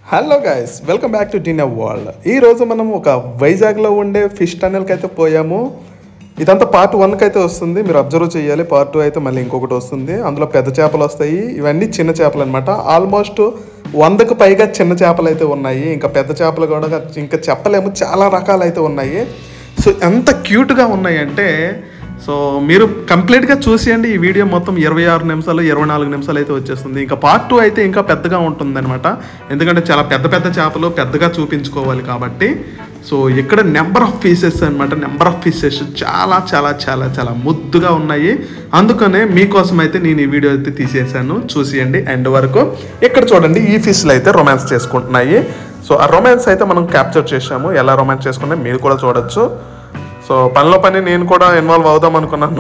Hello guys welcome back to dinner world ఈ రోజు మనం ఒక వైజాగ్లో ఉండే ఫిష్ టన్నెల్కి అయితే పోయాము ఇదంతా పార్ట్ వన్కి అయితే వస్తుంది మీరు అబ్జర్వ్ చేయాలి పార్ట్ టూ అయితే మళ్ళీ ఇంకొకటి వస్తుంది అందులో పెద్ద చేపలు వస్తాయి ఇవన్నీ చిన్న చేపలు అనమాట ఆల్మోస్ట్ వందకు పైగా చిన్న చేపలు అయితే ఉన్నాయి ఇంకా పెద్ద చేపలు కూడా ఇంకా చెప్పలేము చాలా రకాలు అయితే ఉన్నాయి సో ఎంత క్యూట్గా ఉన్నాయి అంటే సో మీరు కంప్లీట్గా చూసేయండి ఈ వీడియో మొత్తం ఇరవై ఆరు నిమిషాలు ఇరవై నాలుగు నిమిషాలు అయితే వచ్చేస్తుంది ఇంకా పార్ట్ టూ అయితే ఇంకా పెద్దగా ఉంటుంది అనమాట ఎందుకంటే చాలా పెద్ద పెద్ద చేపలు పెద్దగా చూపించుకోవాలి కాబట్టి సో ఇక్కడ నెంబర్ ఆఫ్ పీసెస్ అనమాట నెంబర్ ఆఫ్ పీసెస్ చాలా చాలా చాలా చాలా ముద్దుగా ఉన్నాయి అందుకనే మీకోసం అయితే నేను ఈ వీడియో అయితే తీసేసాను చూసేయండి ఎండ్ వరకు ఇక్కడ చూడండి ఈ ఫిష్లు అయితే రొమాన్స్ చేసుకుంటున్నాయి సో ఆ రొమాన్స్ అయితే మనం క్యాప్చర్ చేసాము ఎలా రొమాన్స్ చేసుకున్నా మీరు కూడా చూడొచ్చు సో పనిలో పని నేను కూడా ఇన్వాల్వ్ అవుదాం అనుకున్నాను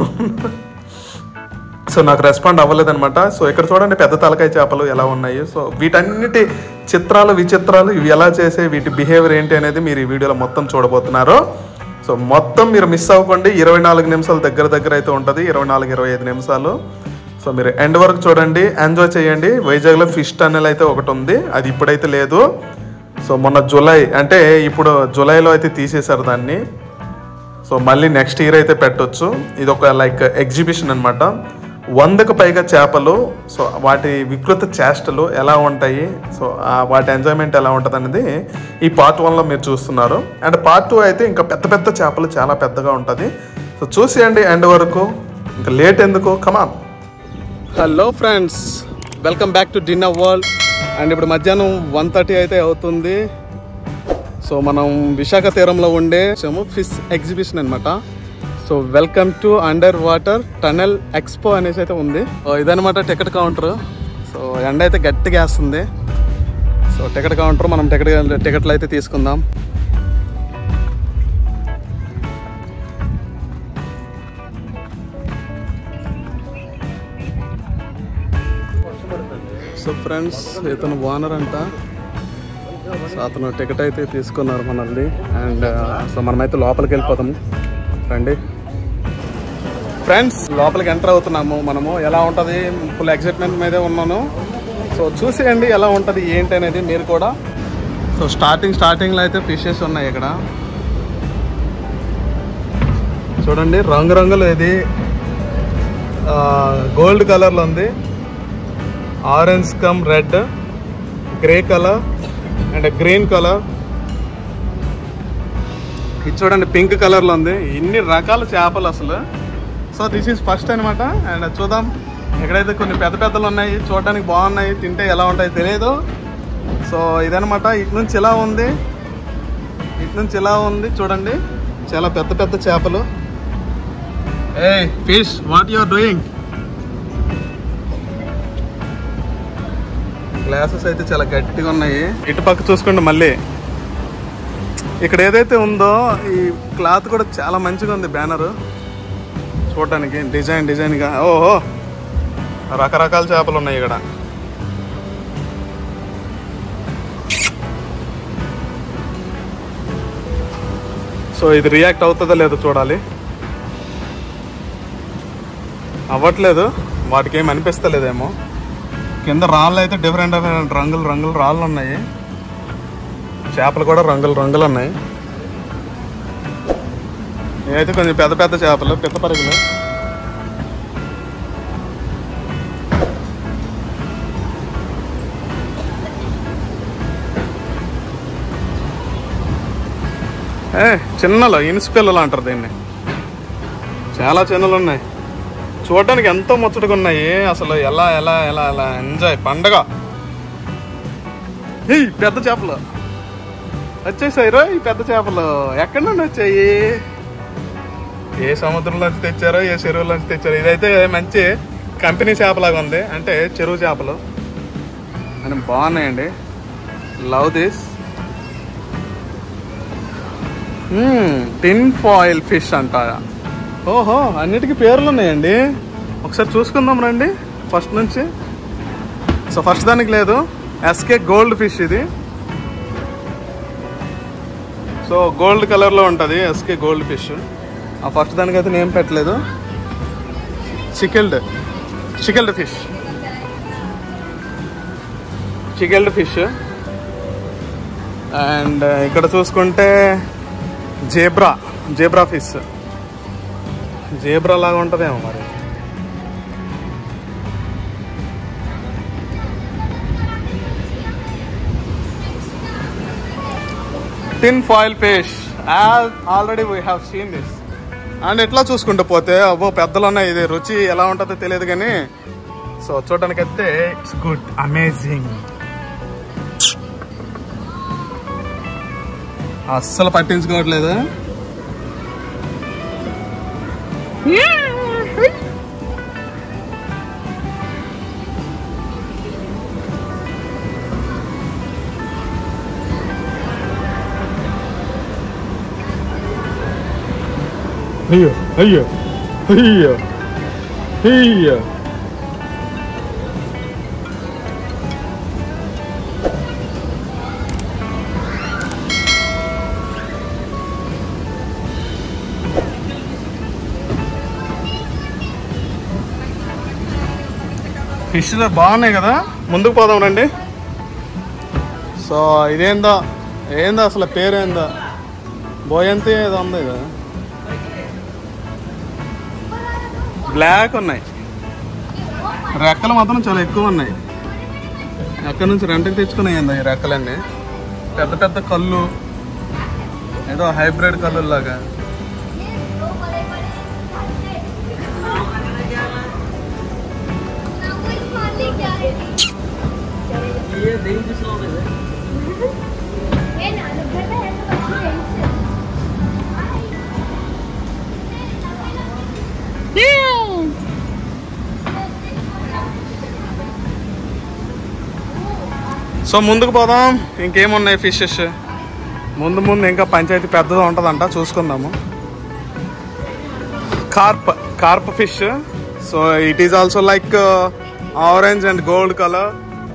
సో నాకు రెస్పాండ్ అవ్వలేదన్నమాట సో ఇక్కడ చూడండి పెద్ద తలకాయ చేపలు ఎలా ఉన్నాయి సో వీటన్నిటి చిత్రాలు విచిత్రాలు ఇవి ఎలా చేసే వీటి బిహేవియర్ ఏంటి అనేది మీరు ఈ వీడియోలో మొత్తం చూడబోతున్నారు సో మొత్తం మీరు మిస్ అవ్వకండి ఇరవై నాలుగు నిమిషాలు దగ్గర దగ్గర అయితే ఉంటుంది ఇరవై నాలుగు ఇరవై ఐదు నిమిషాలు సో మీరు ఎండ్ వరకు చూడండి ఎంజాయ్ చేయండి వైజాగ్లో ఫిష్ టన్నెల్ అయితే ఒకటి ఉంది అది ఇప్పుడైతే లేదు సో మొన్న జూలై అంటే ఇప్పుడు జూలైలో అయితే తీసేశారు దాన్ని సో మళ్ళీ నెక్స్ట్ ఇయర్ అయితే పెట్టొచ్చు ఇది ఒక లైక్ ఎగ్జిబిషన్ అనమాట వందకు పైగా చేపలు సో వాటి వికృత చేష్టలు ఎలా ఉంటాయి సో ఆ వాటి ఎంజాయ్మెంట్ ఎలా ఉంటుంది అనేది ఈ పార్ట్ వన్లో మీరు చూస్తున్నారు అండ్ పార్ట్ టూ అయితే ఇంకా పెద్ద పెద్ద చేపలు చాలా పెద్దగా ఉంటుంది సో చూసేయండి ఎండ్ వరకు ఇంకా లేట్ ఎందుకు come on hello friends welcome back to dinner world and ఇప్పుడు మధ్యాహ్నం వన్ థర్టీ అయితే అవుతుంది సో మనం విశాఖ తీరంలో ఉండే ఫిష్ ఎగ్జిబిషన్ అనమాట so welcome to under water tunnel expo అనేసి అయితే ఉంది సో ఇదనమాట టికెట్ కౌంటర్ సో ఎండ అయితే గట్టిగా వేస్తుంది సో టికెట్ కౌంటర్ మనం టికెట్ టికెట్లు అయితే తీసుకుందాం సో ఫ్రెండ్స్ ఇతను ఓనర్ అంట సో అతను టికెట్ అయితే తీసుకున్నారు మనల్ని అండ్ సో మనమైతే లోపలికి వెళ్ళిపోతాము రండి ఫ్రెండ్స్ లోపలికి ఎంటర్ అవుతున్నాము మనము ఎలా ఉంటుంది ఫుల్ ఎక్సైట్మెంట్ మీదే ఉన్నాను సో చూసేయండి ఎలా ఉంటుంది ఏంటి అనేది మీరు కూడా సో స్టార్టింగ్ స్టార్టింగ్లో అయితే ఫిషెస్ ఉన్నాయి ఇక్కడ చూడండి రంగురంగులు ఇది గోల్డ్ కలర్లో ఉంది orange come red grey colour and green colour ఇది చూడండి పింక్ కలర్లో ఉంది ఇన్ని రకాల చేపలు అసలు సో దిస్ ఈజ్ ఫస్ట్ అనమాట అండ్ చూద్దాం ఎక్కడైతే కొన్ని పెద్ద పెద్దలు ఉన్నాయి చూడడానికి బాగున్నాయి తింటే ఎలా ఉంటాయి తెలియదు సో ఇదనమాట ఇటు నుంచి ఇలా ఉంది ఇటు నుంచి ఇలా ఉంది చూడండి చాలా పెద్ద పెద్ద చేపలు a fish what you are doing glasses అయితే చాలా గట్టిగా ఉన్నాయి ఇటు పక్క చూసుకోండి మళ్ళీ ఇక్కడ ఏదైతే ఉందో ఈ క్లాత్ కూడా చాలా మంచిగా ఉంది బ్యానర్ చూడటానికి డిజైన్ డిజైన్గా ఓహో రకరకాల చేపలు ఉన్నాయి ఇక్కడ సో ఇది రియాక్ట్ అవుతుందో లేదో చూడాలి అవ్వట్లేదు వాటికి ఏం అనిపిస్తలేదేమో కింద రాళ్ళు అయితే డిఫరెంట్ డిఫరెంట్ రంగులు రంగులు రాళ్ళు ఉన్నాయి చేపలు కూడా రంగులు రంగులు ఉన్నాయి ఇవైతే కొంచెం పెద్ద పెద్ద చేపలు పెద్ద పరుగులు ఏ చిన్నలు ఇనుసు పిల్లలు అంటారు దీన్ని చాలా చిన్నలు ఉన్నాయి చూడడానికి ఎంతో ముచ్చటగా ఉన్నాయి అసలు ఎలా ఎలా ఎలా ఎలా ఎంజాయ్ పండగ ఏయ్ పెద్ద చేపలు వచ్చేసాయి రో ఈ పెద్ద చేపలు ఎక్కడి నుండి వచ్చాయి ఏ సముద్రంలో నుంచి తెచ్చారో ఏ చెరువులో నుంచి తెచ్చారో ఇదైతే మంచి కంపెనీ చేపలాగా ఉంది అంటే చెరువు చేపలు అని బాగున్నాయండి love this tin foil fish అంట ఓహో అన్నిటికీ పేర్లు ఉన్నాయండి ఒకసారి చూసుకుందాం రండి ఫస్ట్ నుంచి సో ఫస్ట్ దానికి లేదు ఎస్కే గోల్డ్ ఫిష్ ఇది సో గోల్డ్ కలర్లో ఉంటుంది ఎస్కే గోల్డ్ ఫిష్ ఆ ఫస్ట్ దానికైతే నేమ్ పెట్టలేదు cichlid cichlid fish cichlid fish and ఇక్కడ చూసుకుంటే జేబ్రా జేబ్రా ఫిష్ జేబ్రా లాగా ఉంటుందేమో మరి tin foil fish already we have seen this and ఎట్లా చూసుకుంటూ పోతే అబ్బో పెద్దలు ఉన్నాయి ఇది రుచి ఎలా ఉంటుందో తెలియదు కానీ సో చూడడానికి అయితే ఇట్స్ గుడ్ అమేజింగ్ అస్సలు పట్టించుకోవట్లేదు అయ్యో అయ్యో అయ్యో అయ్యో ఫిష్ బాగున్నాయి కదా ముందుకు పోదాం రండి సో ఇదేందో ఏందో అసలు పేరేందో బోయంతి ఏదో ఉంది కదా బ్లాక్ ఉన్నాయి రెక్కలు మాత్రం చాలా ఎక్కువ ఉన్నాయి ఎక్కడి నుంచి రెంట్కి తెచ్చుకున్నాయి ఈ రెక్కలన్నీ పెద్ద పెద్ద కళ్ళు ఏదో హైబ్రిడ్ కళ్ళు లాగా సో ముందుకు పోదాం ఇంకేమున్నాయి ఫిషెస్ ముందు ముందు ఇంకా పంచాయతీ పెద్దది ఉంటుందంట చూసుకుందాము carp carp fish so it is also like orange and gold colour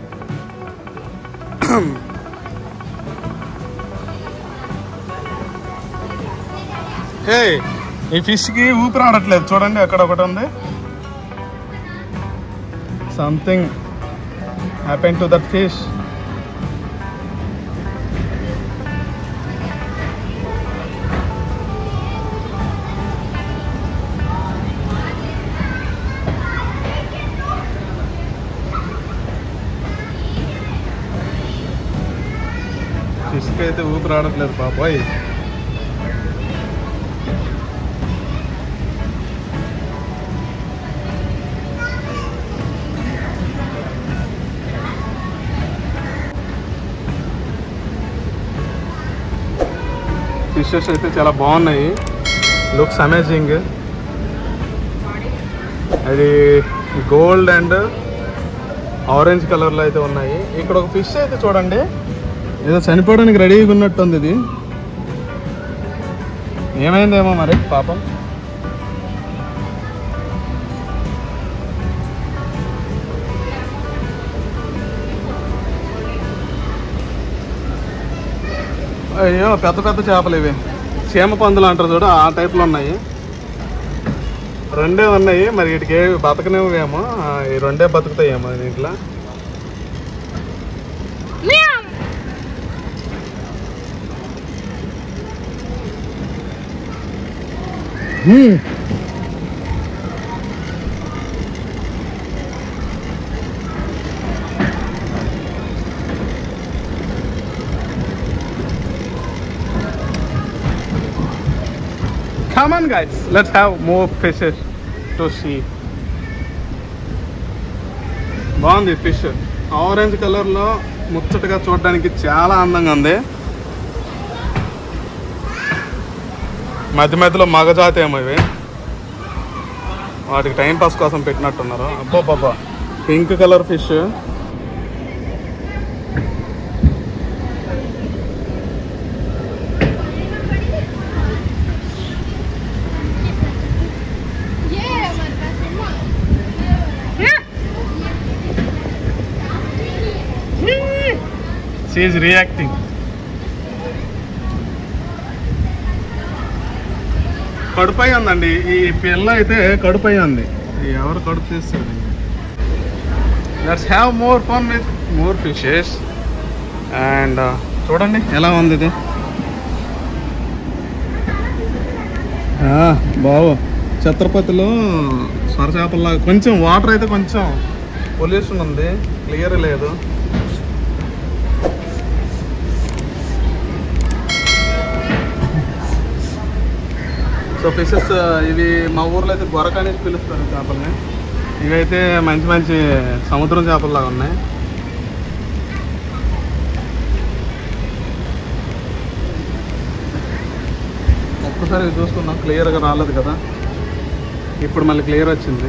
hey ఈ ఫిష్కి ఊపిరి ఆడట్లేదు చూడండి అక్కడ ఒకటి ఉంది something happen to that fish ఫిష్కి అయితే ఊపిరి ఆడట్లేదు బాబాయ్ ఫిషెస్ అయితే చాలా బాగున్నాయి లుక్స్ అమేజింగ్ అది గోల్డ్ అండ్ ఆరెంజ్ కలర్లో అయితే ఉన్నాయి ఇక్కడ ఒక ఫిష్ అయితే చూడండి ఏదో చనిపోవడానికి రెడీగా ఉన్నట్టుంది ఇది ఏమైందేమో మరి పాపం అయ్యో పెద్ద పెద్ద చేపలు ఇవి చీమ పందులు అంటారు చూడు ఆ టైప్లో ఉన్నాయి రెండే ఉన్నాయి మరి వీటికి ఏవి బతకనేవేమో ఆ, ఈ రెండే బతుకుతాయేమో దీంట్లో హ్మ్. Come on, guys. Let's have more fishes to see. బాగుంది ఫిష్ ఆరెంజ్ కలర్ లో ముచ్చటగా చూడడానికి చాలా అందంగా ఉంది మధ్య మధ్యలో మగజాతి ఏమో ఇవి వాటికి టైం పాస్ కోసం పెట్టినట్టున్నారు అబ్బో బాబా pink colour fish she reacting కడుపై ఉందండి ఈ పిల్ల అయితే కడుపై ఉంది ఈ ఎవరు కడుపు తీస్తుంది let's have more fun with more fishes and చూడండి ఎలా ఉంది ఇది ఆ, బావు ఛత్రపతిలో స్వరచేపల్లా కొంచెం వాటర్ అయితే కొంచెం పొల్యూషన్ ఉంది క్లియర్ లేదు సో ఫిషెస్ ఇవి మా ఊర్లో అయితే గొరక అనేది పిలుస్తారు చేపల్ని ఇవైతే మంచి మంచి సముద్రం చేపల్లాగా ఉన్నాయి ఒక్కసారి ఇది చూసుకున్నాం క్లియర్గా రాలేదు కదా ఇప్పుడు మళ్ళీ క్లియర్ వచ్చింది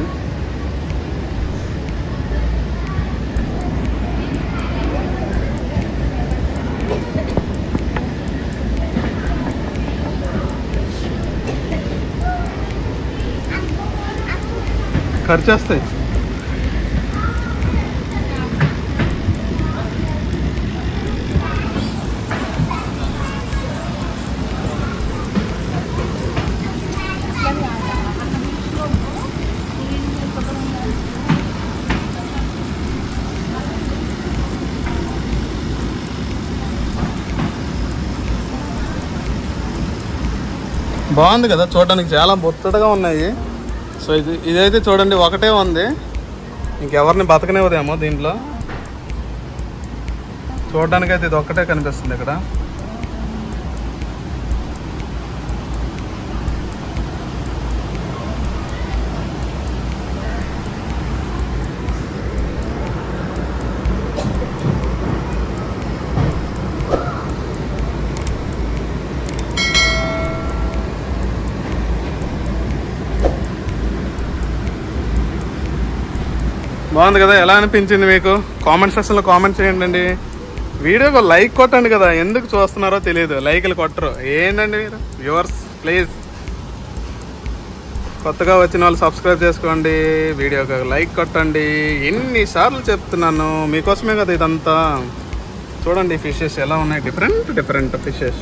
ఖర్చేస్తాయి బాగుంది కదా చూడడానికి చాలా బొత్తగా ఉన్నాయి సో ఇది ఇదైతే చూడండి ఒకటే ఉంది ఇంకెవరిని బతకనివ్వదేమో దీంట్లో చూడడానికి అయితే ఇది ఒక్కటే కనిపిస్తుంది ఇక్కడ బాగుంది కదా ఎలా అనిపించింది మీకు కామెంట్ సెక్షన్లో కామెంట్ చేయండి వీడియోకి లైక్ కొట్టండి కదా ఎందుకు చూస్తున్నారో తెలియదు లైక్లు కొట్టరు ఏంటండి మీరు వ్యూవర్స్ ప్లీజ్ కొత్తగా వచ్చిన వాళ్ళు సబ్స్క్రైబ్ చేసుకోండి వీడియోకి లైక్ కొట్టండి ఎన్నిసార్లు చెప్తున్నాను మీకోసమే కదా ఇదంతా చూడండి ఫిషెస్ ఎలా ఉన్నాయి డిఫరెంట్ డిఫరెంట్ ఫిషెస్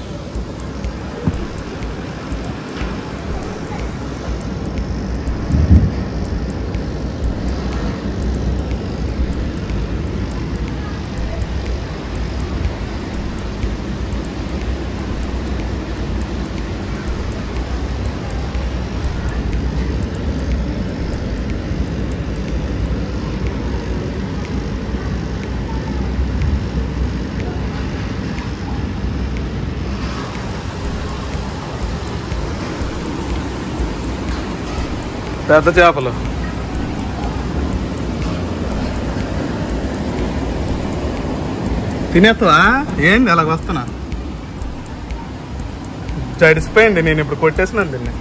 పెద్ద చేపలు తినేస్తావా ఏంది అలాగ వస్తున్నా జడిసిపోయింది నేను ఇప్పుడు కొట్టేసినాను దీన్ని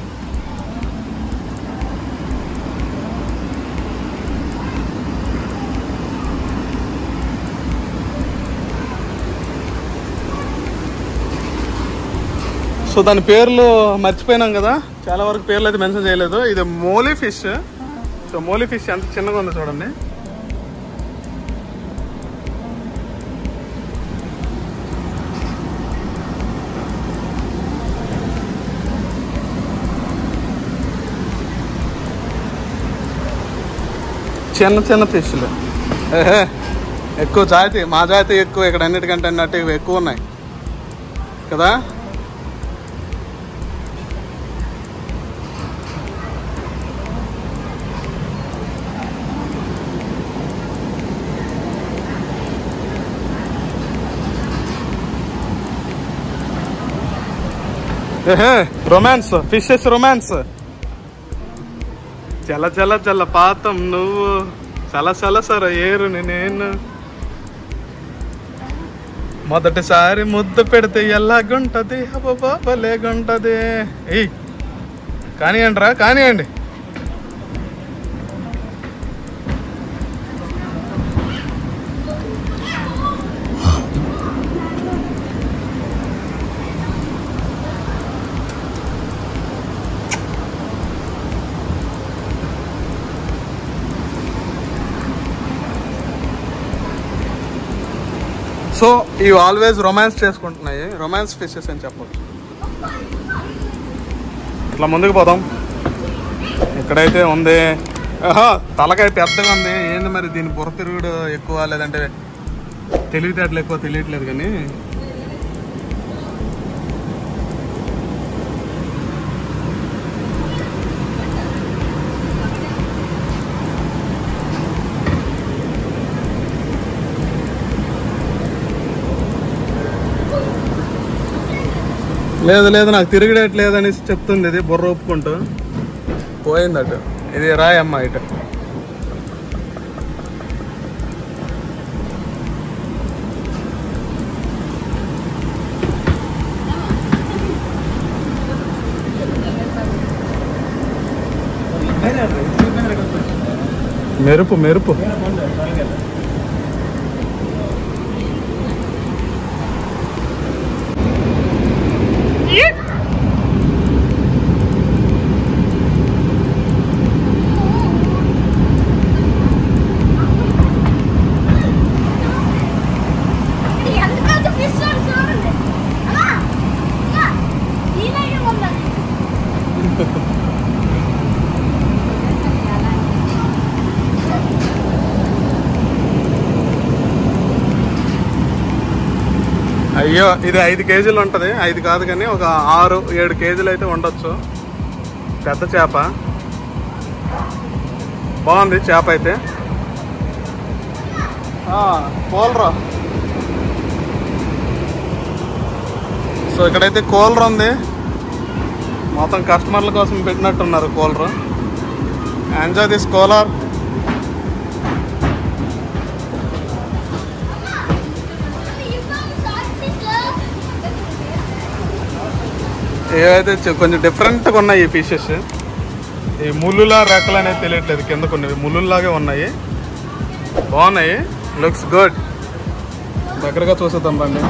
సో దాని పేర్లు మర్చిపోయినాం కదా చాలా వరకు పేర్లు అయితే మెన్షన్ చేయలేదు ఇది molly fish so molly fish ఎంత చిన్నగా ఉందో చూడండి చిన్న చిన్న ఫిష్లు ఏహే ఎక్కువ జాతి మా జాతి ఎక్కువ ఇక్కడ అన్నిటికంటే అన్నట్టు ఇవి ఎక్కువ ఉన్నాయి కదా ఏహే రొమాన్స్ ఫిషెస్ రొమాన్స్ చల చల చల పాతం నువ్వు చల చల సర ఏరు నేను మొదటిసారి ముద్దు పెడితే ఎలాగుంటది బాబలేగుంటది ఏయ్ కానివ్వండి రా కానివ్వండి సో ఇవి ఆల్వేస్ రొమాన్స్ చేసుకుంటున్నాయి రొమాన్స్ ఫిషెస్ అని చెప్పొచ్చు ఇట్లా ముందుకు పోదాం ఇక్కడైతే ఉంది ఆహా, తలకాయ పెద్దగా ఉంది ఏంది మరి దీని బుర్ర తిరుగుడు ఎక్కువ లేదంటే తెలివితేటలు ఎక్కువ తెలియట్లేదు కానీ లేదు లేదు నాకు తిరిగేట్ లేదనేసి చెప్తుంది ఇది బుర్ర ఒప్పుకుంటూ పోయిందట ఇది రాయమ్మ ఇటు మెరుపు మెరుపు ఎంత ఫిష్ చూడండి అమ్మా అమ్మా ఈనాడే ఉన్నది అయ్యో ఇది ఐదు కేజీలు ఉంటుంది ఐదు కాదు కానీ ఒక ఆరు ఏడు కేజీలు అయితే ఉండొచ్చు పెద్ద చేప బాగుంది చేప అయితే కోల్రా సో ఇక్కడైతే కూలర్ ఉంది మొత్తం కస్టమర్ల కోసం పెట్టినట్టున్నారు కూలర్ ఎంజాయ్ దిస్ కూలర్ ఏవైతే చె- కొంచెం డిఫరెంట్గా ఉన్నాయి ఈ ఫిషెస్ ఈ ముళ్ళులా రెక్కలు అనేది తెలియట్లేదు కింద కొన్ని ముళ్ళులాగే ఉన్నాయి బాగున్నాయి లుక్స్ గుడ్ దగ్గరగా చూసేద్దాం రండి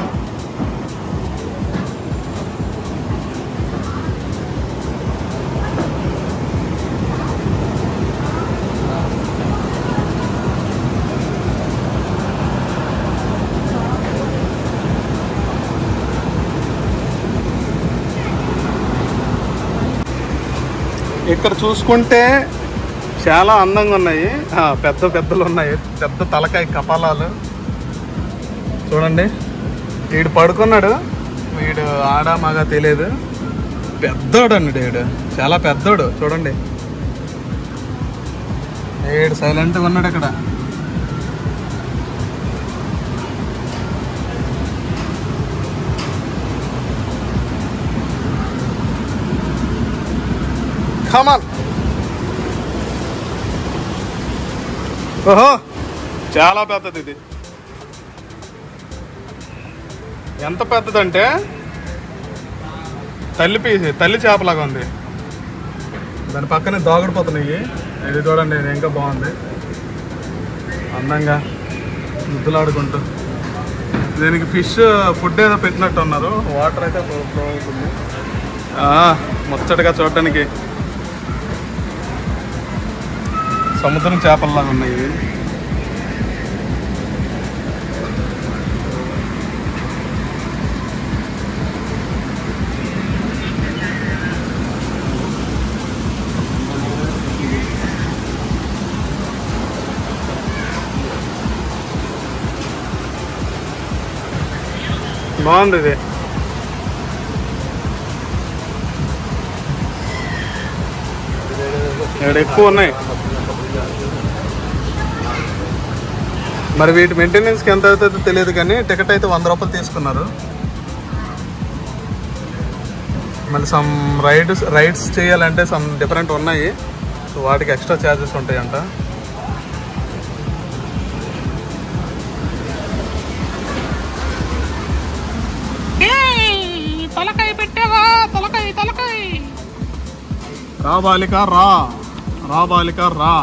ఇక్కడ చూసుకుంటే చాలా అందంగా ఉన్నాయి ఆ, పెద్ద పెద్దలు ఉన్నాయి పెద్ద తలకాయ కపాలాలు చూడండి వీడు పడుకున్నాడు వీడు ఆడ మగ తెలియదు పెద్దోడు అన్నాడు వీడు చాలా పెద్దోడు చూడండి వీడు సైలెంట్గా ఉన్నాడు ఇక్కడ కమాన్ ఓహో చాలా పెద్దది ఇది ఎంత పెద్దదంటే తల్లి పీసి తల్లి చేపలాగా ఉంది దాని పక్కనే దాగుడిపోతున్నాయి ఇది చూడండి ఇది ఇంకా బాగుంది అందంగా ముద్దులాడుకుంటూ దీనికి ఫిష్ ఫుడ్ ఏదో పెట్టినట్టు ఉన్నారు వాటర్ అయితే ఫ్లో ఫ్లో అవుతుంది ఆ, ముచ్చటగా చూడటానికి సముద్రం చేపల్లాగా ఉన్నాయి ఇవి బాగుంది ఇది ఇక్కడ ఎక్కువ ఉన్నాయి మరి వీటి మెయింటెనెన్స్కి ఎంత అవుతుందో తెలియదు కానీ టికెట్ అయితే వంద రూపాయలు తీసుకున్నారు మళ్ళీ సమ్ రైడ్స్ రైడ్స్ చేయాలంటే సమ్ డిఫరెంట్ ఉన్నాయి సో వాటికి ఎక్స్ట్రా ఛార్జెస్ ఉంటాయంట తలకాయ పెట్టావా తలకాయ తలకాయ రా బాలిక రా రా బాలిక రా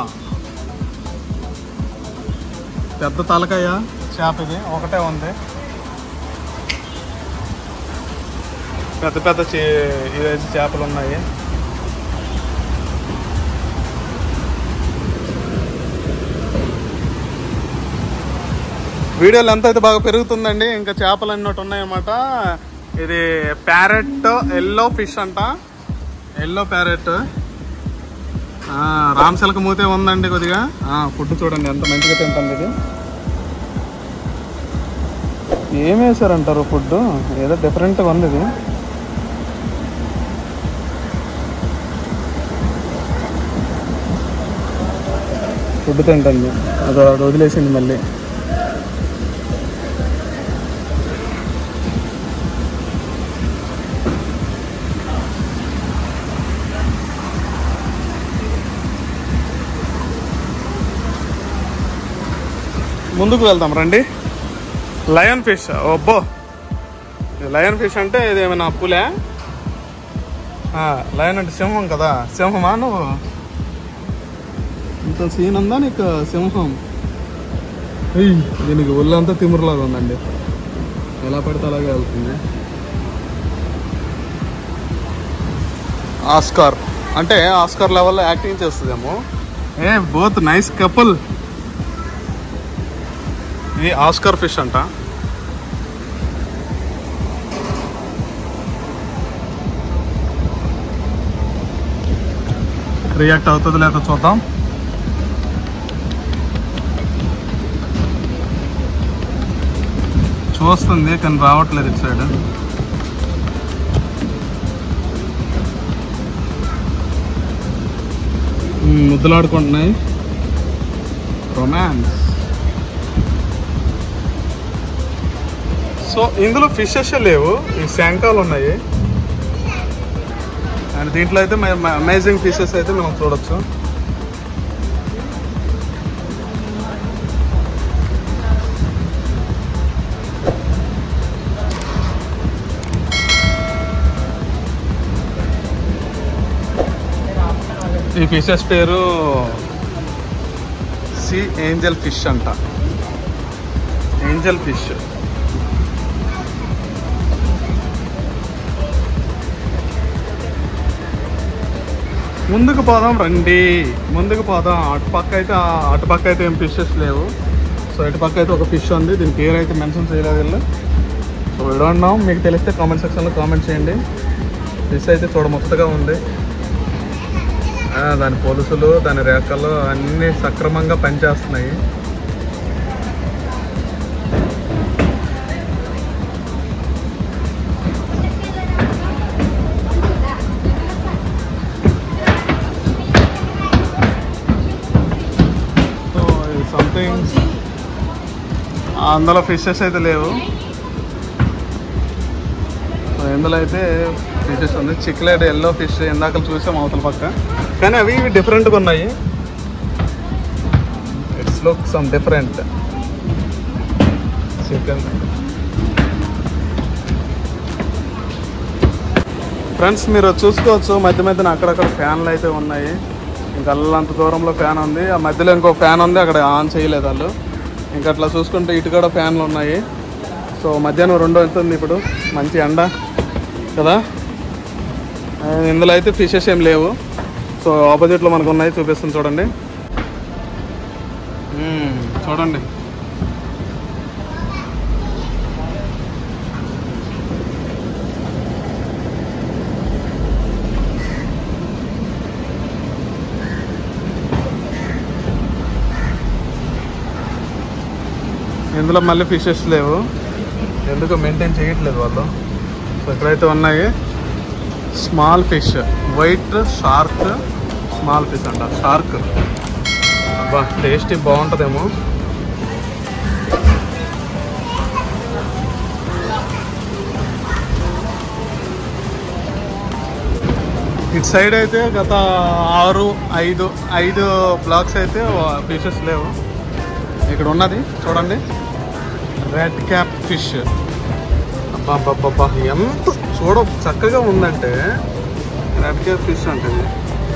పెద్ద తలకాయ చేప ఇది ఒకటే ఉంది పెద్ద పెద్ద చే- ఇవేసి చేపలు ఉన్నాయి వీడియోలు ఎంత అయితే బాగా పెరుగుతుందండి ఇంకా చేపలు అన్నట్టు ఉన్నాయన్నమాట ఇది ప్యారెట్ ఎల్లో ఫిష్ అంట ఎల్లో ప్యారెట్ రామశలక మూతే ఉందండి కొద్దిగా ఫుడ్ చూడండి ఎంత మంచిగా తింటుంది ఇది ఏం వేసారంటారు ఫుడ్ ఏదో డిఫరెంట్గా ఉంది ఇది ఫుడ్ తింటుంది అది అది వదిలేసింది మళ్ళీ ముందుకు వెళ్దాం రండి లయన్ ఫిష్ ఒబ్బో లయన్ ఫిష్ అంటే ఇది ఏమైనా పులే ఆ, లయన్ అంటే సింహం కదా సింహమా నువ్వు ఇంత సీన్ ఉందా నీకు సింహం ఏయ్, దీనికి ఒళ్ళంతా తిమురులాగా ఉందండి ఎలా పడితే అలాగే వెళ్తుంది ఆస్కార్ అంటే ఆస్కార్ లెవెల్లో యాక్టింగ్ చేస్తుందేమో ఏ బోత్ నైస్ కపుల్ ఇది ఆస్కార్ ఫిష్ అంట రియాక్ట్ అవుతుంది లేదో చూద్దాం చూస్తుంది కానీ రావట్లేదు ఇటు సైడ్ మ్మ్, ముద్దులాడుకుంటున్నాయి రొమాన్స్ సో ఇందులో ఫిషెస్ లేవు ఈ శంఖాలు ఉన్నాయి అండ్ దీంట్లో అయితే అమేజింగ్ ఫిషెస్ అయితే మనం చూడొచ్చు ఈ ఫిషెస్ పేరు సీ ఏంజల్ ఫిష్ అంట ఏంజల్ ఫిష్ ముందుకు పోదాం రండి ముందుకు పోదాం అటుపక్క అయితే అటుపక్క అయితే ఏం ఫిషెస్ లేవు సో ఇటుపక్క అయితే ఒక ఫిష్ ఉంది దీని పేరు అయితే మెన్షన్ చేయలేదు వీళ్ళు సో విడన్నాం మీకు తెలిస్తే కామెంట్ సెక్షన్లో కామెంట్ చేయండి ఫిష్ అయితే చూడ ముచ్చటగా ఉంది ఆ, దాని పొలుసులు దాని రేఖలు అన్నీ సక్రమంగా పనిచేస్తున్నాయి సో సంథింగ్ అందులో ఫిషెస్ అయితే లేవు సో ఇందులో అయితే ఫిషెస్ ఉంది చిక్లెట్ ఎల్లో ఫిష్ ఇందాక చూసాం అవతల పక్క కానీ అవి ఇవి డిఫరెంట్గా ఉన్నాయి it's look some different chicken friends మీరు చూసుకోవచ్చు మధ్య మధ్యన అక్కడక్కడ ఫ్యాన్లు అయితే ఉన్నాయి ఇంకా అల్లంత దూరంలో ఫ్యాన్ ఉంది ఆ మధ్యలో ఇంకో ఫ్యాన్ ఉంది అక్కడ ఆన్ చేయలేదు వాళ్ళు ఇంకా అట్లా చూసుకుంటే ఇటు కూడా ఫ్యాన్లు ఉన్నాయి సో మధ్యాహ్నం రెండో వెళ్తుంది ఇప్పుడు మంచి ఎండ కదా ఆ, ఇందులో అయితే ఫిషెస్ ఏం లేవు సో ఆపోజిట్లో మనకు ఉన్నాయి చూపిస్తుంది చూడండి మ్మ్, చూడండి ఇందులో మళ్ళీ ఫిషెస్ లేవు ఎందుకు మెయింటైన్ చేయట్లేదు వాళ్ళు సో ఇక్కడైతే ఉన్నాయి small fish white shark small fish అంట షార్క్ అబ్బా టేస్టీ బాగుంటుందేమో ఇటు సైడ్ అయితే గత ఆరు ఐదు ఐదు బ్లాక్స్ అయితే ఫిషెస్ లేవు ఇక్కడ ఉన్నది చూడండి రెడ్ క్యాప్ ఫిష్ అబ్బాబ్బాబ్బా ఎంత చూడ చక్కగా ఉందంటే రెడ్ క్యాప్ ఫిష్ అంటే ఇది.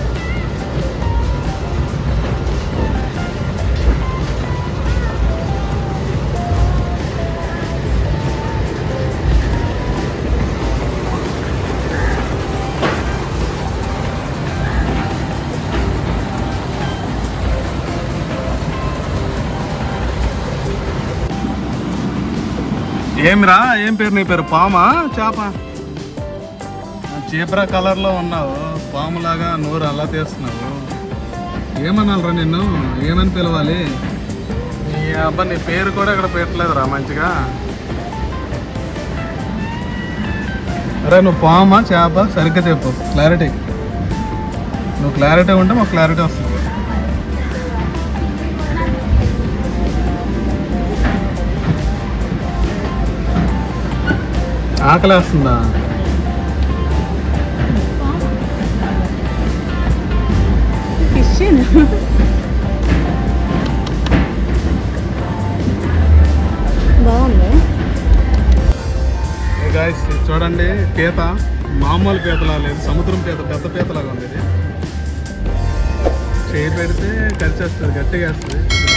ఏమిరా ఏం పేరు నీ పేరు పామా చేప జీబ్రా కలర్లో ఉన్నావు పాములాగా నోరు అలా తీస్తున్నావు ఏమనాలరా నిన్ను ఏమని పిలవాలి నీ అబ్బా నీ పేరు కూడా ఇక్కడ పెట్టలేదురా మంచిగా అరే నువ్వు పామా చేప సరిగ్గా చెప్పు క్లారిటీ నువ్వు క్లారిటీ ఉంటే మాకు క్లారిటీ వస్తుంది ఆకలేస్తుందా ఫిష్ గాయస్ చూడండి పీత మామూలు పీతలా లేదు సముద్రం పీత పెద్ద పీతలాగా ఉంది ఇది చేయి పెడితే కలిసేస్తుంది గట్టిగా వేస్తుంది